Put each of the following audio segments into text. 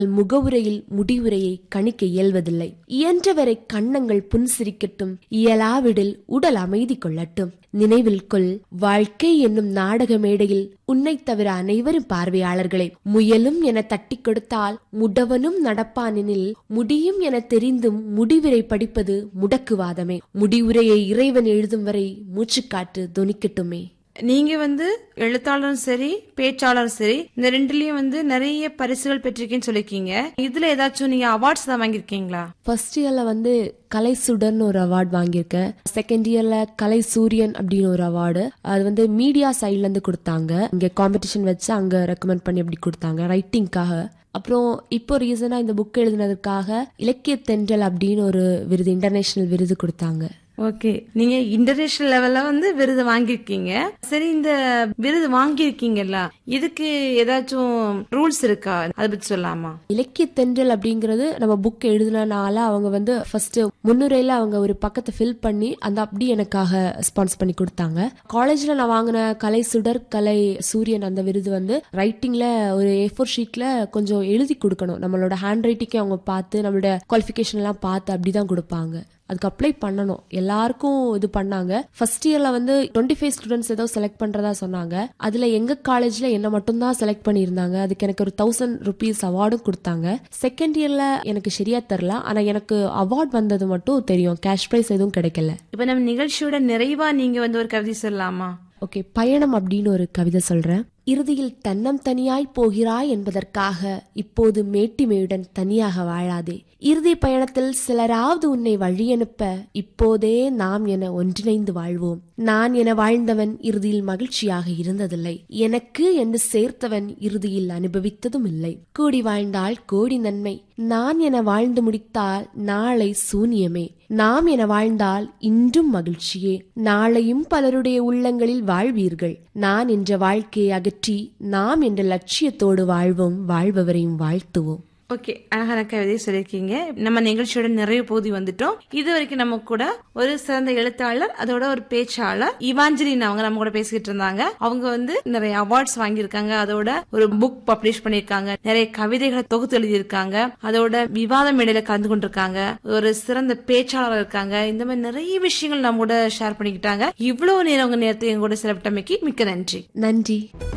முகவுரையில் முடிவுரையை கணிக்க இயல்வதில்லை இயன்றவரை கண்ணங்கள் புன்சிரிக்கட்டும் இயலாவிடில் உடல் அமைதி கொள்ளட்டும் நினைவில் கொள் வாழ்க்கை என்னும் நாடக மேடையில் உன்னைத் தவிர அனைவரும் பார்வையாளர்களே முயலும் என தட்டிக் கொடுத்தால் முடவனும் நடப்பானெனில் முடியும் என தெரிந்தும் முடிவுரை படிப்பது முடக்குவாதமே முடிவுரையை இறைவன் எழுதும் வரை மூச்சுக்காற்று தொனிக்கட்டுமே நீங்க வந்து எழுத்தாளரும் சரி பேச்சாளரும் சரி இந்த ரெண்டுலயும் வந்து நிறைய பரிசுகள் பெற்றிருக்கேன்னு சொல்லிருக்கீங்க இதுல ஏதாச்சும் நீங்க அவார்ட்ஸ் தான் வாங்கியிருக்கீங்களா ஃபர்ஸ்ட் இயர்ல வந்து கலை சுடர்னு ஒரு அவார்ட் வாங்கியிருக்கேன் செகண்ட் இயர்ல கலை சூரியன் அப்படின்னு ஒரு அவார்டு அது வந்து மீடியா சைட்ல இருந்து கொடுத்தாங்க இங்க காம்படிஷன் வச்சு அங்க ரெக்கமெண்ட் பண்ணி அப்படி கொடுத்தாங்க ரைட்டிங்காக அப்புறம் இப்போ ரீசனா இந்த புக் எழுதினதுக்காக இலக்கிய தென்றல் அப்படின்னு ஒரு விருது இன்டர்நேஷனல் விருது கொடுத்தாங்க ஓகே நீங்க இன்டர்நேஷனல் லெவல்ல வந்து விருது வாங்கியிருக்கீங்க சரி இந்த விருது வாங்கியிருக்கீங்கல்ல இதுக்கு ஏதாச்சும் ரூல்ஸ் இருக்கா அதை பத்தி சொல்லலாமா இலக்கிய தென்றல் அப்படிங்கிறது நம்ம புக் எழுதினால அவங்க வந்து ஃபர்ஸ்ட் முன்னுரையில அவங்க ஒரு பக்கத்தை ஃபில் பண்ணி அந்த அப்படி எனக்காக ஸ்பான்ஸ் பண்ணி கொடுத்தாங்க காலேஜ்ல நான் வாங்கின கலை சுடர் கலை சூரியன் அந்த விருது வந்து ரைட்டிங்ல ஒரு ஏ ஃபோர் ஷீட்ல கொஞ்சம் எழுதி கொடுக்கணும் நம்மளோட ஹேண்ட் ரைட்டிங்கை அவங்க பார்த்து நம்மளோட குவாலிஃபிகேஷன் எல்லாம் பார்த்து அப்படிதான் கொடுப்பாங்க அதுக்கு அப்ளை பண்ணணும் எல்லாருக்கும் இது பண்ணாங்க ஃபர்ஸ்ட் இயர்ல வந்து டுவெண்ட்டி ஃபைவ் ஸ்டூடெண்ட்ஸ் ஏதோ செலக்ட் பண்றதா சொன்னாங்க அதுல எங்க காலேஜ்ல என்ன மட்டும் தான் செலக்ட் பண்ணியிருந்தாங்க அதுக்கு எனக்கு ஒரு தௌசண்ட் ருபீஸ் அவார்டும் கொடுத்தாங்க செகண்ட் இயர்ல எனக்கு சரியா தெரில ஆனா எனக்கு அவார்ட் வந்தது மட்டும் தெரியும் கேஷ் ப்ரைஸ் எதுவும் கிடைக்கல இப்ப நம்ம நிகழ்ச்சியோட நிறைவா நீங்க வந்து ஒரு கவிதை சொல்லலாமா ஓகே பயணம் அப்படின்னு ஒரு கவிதை சொல்றேன் இறுதியில் தன்னம் தனியாய் போகிறாய் என்பதற்காக இப்போது மேட்டிமையுடன் தனியாக வாழாதே இறுதி பயணத்தில் சிலராவது உன்னை வழியனுப்ப இப்போதே நாம் என ஒன்றிணைந்து வாழ்வோம் நான் என வாழ்ந்தவன் இறுதியில் மகிழ்ச்சியாக இருந்ததில்லை எனக்கு என்று சேர்த்தவன் இறுதியில் அனுபவித்ததும் இல்லை கூடி வாழ்ந்தால் கோடி நன்மை நான் என வாழ்ந்து முடித்தால் நாளை சூனியமே நாம் என வாழ்ந்தால் இன்றும் மகிழ்ச்சியே நாளையும் பலருடைய உள்ளங்களில் வாழ்வீர்கள் நான் என்ற வாழ்க்கையை அகற்றி நாம் என்ற லட்சியத்தோடு வாழ்வோம் வாழ்பவரையும் வாழ்த்துவோம் ஓகே அழகான கவிதை சொல்லியிருக்கீங்க நம்ம நிகழ்ச்சியோட நிறைய பகுதி வந்துட்டோம் இது வரைக்கும் நம்ம கூட ஒரு சிறந்த எழுத்தாளர் அதோட ஒரு பேச்சாளர் இவாஞ்சலின் அவங்க நம்ம கூட பேசிக்கிட்டு இருந்தாங்க அவங்க வந்து நிறைய அவார்ட்ஸ் வாங்கியிருக்காங்க அதோட ஒரு புக் பப்ளிஷ் பண்ணியிருக்காங்க நிறைய கவிதைகளை தொகுத்து எழுதியிருக்காங்க அதோட விவாத மேடையில கலந்து கொண்டிருக்காங்க ஒரு சிறந்த பேச்சாளர் இருக்காங்க இந்த மாதிரி நிறைய விஷயங்கள் நம்ம கூட ஷேர் பண்ணிக்கிட்டாங்க இவ்வளவு நேரம் உங்க நேரத்தை எங்க கூட செலவிட்டமைக்கு மிக்க நன்றி நன்றி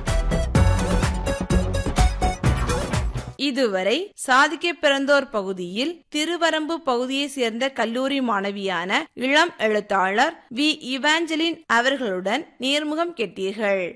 இதுவரை சாதிக்க பிறந்தோர் பகுதியில் திருவரம்பு பகுதியை சேர்ந்த கல்லூரி மாணவியான இளம் எழுத்தாளர் வி இவாஞ்சலின் அவர்களுடன் நேர்முகம் கேட்டீர்கள்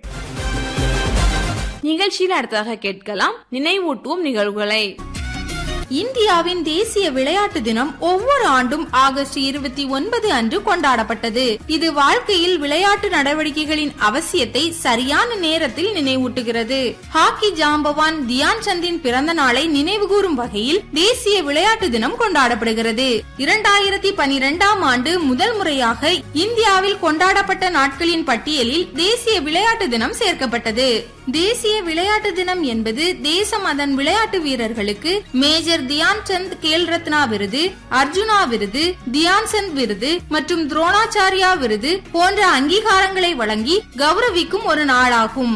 நிகழ்ச்சியில் அடுத்ததாக கேட்கலாம் நினைவூட்டுவோம் நிகழ்வுகளை இந்தியாவின் தேசிய விளையாட்டு தினம் ஒவ்வொரு ஆண்டும் ஆகஸ்ட் இருபத்தி ஒன்பது அன்று கொண்டாடப்பட்டது இது வாழ்க்கையில் விளையாட்டு நடவடிக்கைகளின் அவசியத்தை சரியான நேரத்தில் நினைவூட்டுகிறது ஹாக்கி ஜாம்பவான் தியான் சந்தின் பிறந்த நாளை நினைவுகூரும் வகையில் தேசிய விளையாட்டு தினம் கொண்டாடப்படுகிறது இரண்டாயிரத்தி பனிரெண்டாம் ஆண்டு முதல் முறையாக இந்தியாவில் கொண்டாடப்பட்ட நாட்களின் பட்டியலில் தேசிய விளையாட்டு தினம் சேர்க்கப்பட்டது தேசிய விளையாட்டு தினம் என்பது தேசம் அதன் விளையாட்டு வீரர்களுக்கு மேஜர் தியான் சந்த் கேல் ரத்னா விருது அர்ஜுனா விருது தியான் சந்த் விருது மற்றும் துரோணாச்சாரியா விருது போன்ற அங்கீகாரங்களை வழங்கி கௌரவிக்கும் ஒரு நாளாகும்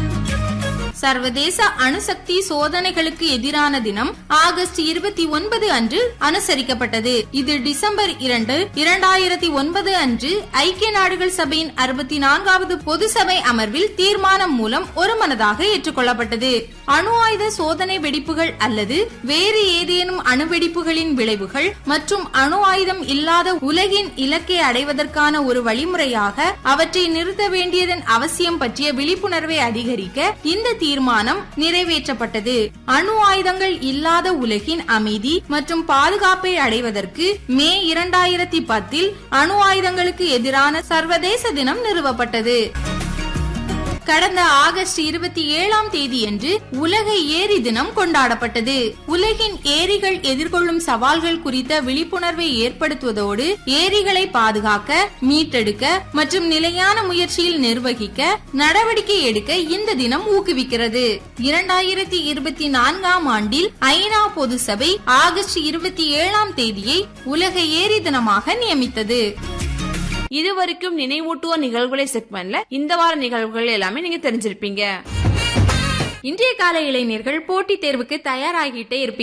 சர்வதேச அணுசக்தி சோதனைகளுக்கு எதிரான தினம் ஆகஸ்ட் இருபத்தி ஒன்பது அன்று அனுசரிக்கப்பட்டது இது டிசம்பர் இரண்டு இரண்டாயிரத்தி ஒன்பது அன்று ஐக்கிய நாடுகள் சபையின் அறுபத்தி நான்காவது பொது சபை அமர்வில் தீர்மானம் மூலம் ஒருமனதாக ஏற்றுக்கொள்ளப்பட்டது அணு ஆயுத சோதனை வெடிப்புகள் அல்லது வேறு ஏதேனும் அணுவெடிப்புகளின் விளைவுகள் மற்றும் அணு ஆயுதம் இல்லாத உலகின் இலக்கை அடைவதற்கான ஒரு வழிமுறையாக அவற்றை நிறுத்த வேண்டியதன் அவசியம் பற்றிய விழிப்புணர்வை அதிகரிக்க இந்த தீர்மானம் நிறைவேற்றப்பட்டது அணு ஆயுதங்கள் இல்லாத உலகின் அமைதி மற்றும் பாதுகாப்பை அடைவதற்கு மே இரண்டாயிரத்தி பத்தில் அணு ஆயுதங்களுக்கு எதிரான சர்வதேச தினம் நிறுவப்பட்டது கடந்த ஆகஸ்ட் இருபத்தி ஏழாம் தேதியன்று உலக ஏரி தினம் கொண்டாடப்பட்டது உலகின் ஏரிகள் எதிர்கொள்ளும் சவால்கள் குறித்த விழிப்புணர்வை ஏற்படுத்துவதோடு ஏரிகளை பாதுகாக்க மீட்டெடுக்க மற்றும் நிலையான முயற்சியில் நிர்வகிக்க நடவடிக்கை எடுக்க இந்த தினம் ஊக்குவிக்கிறது இரண்டாயிரத்தி இருபத்தி நான்காம் ஆண்டில் ஐநா பொது சபை ஆகஸ்ட் இருபத்தி ஏழாம் தேதியை உலக ஏரி தினமாக நியமித்தது இதுவரைக்கும் நினைவூட்டுவோர் நிகழ்வுகளை செக்மெண்ட்ல இந்த வார நிகழ்வுகள் எல்லாமே நீங்க தெரிஞ்சிருப்பீங்க இன்றைய கால இளைஞர்கள் போட்டித் தேர்வுக்கு தயாராகிட்டே இருப்பீங்க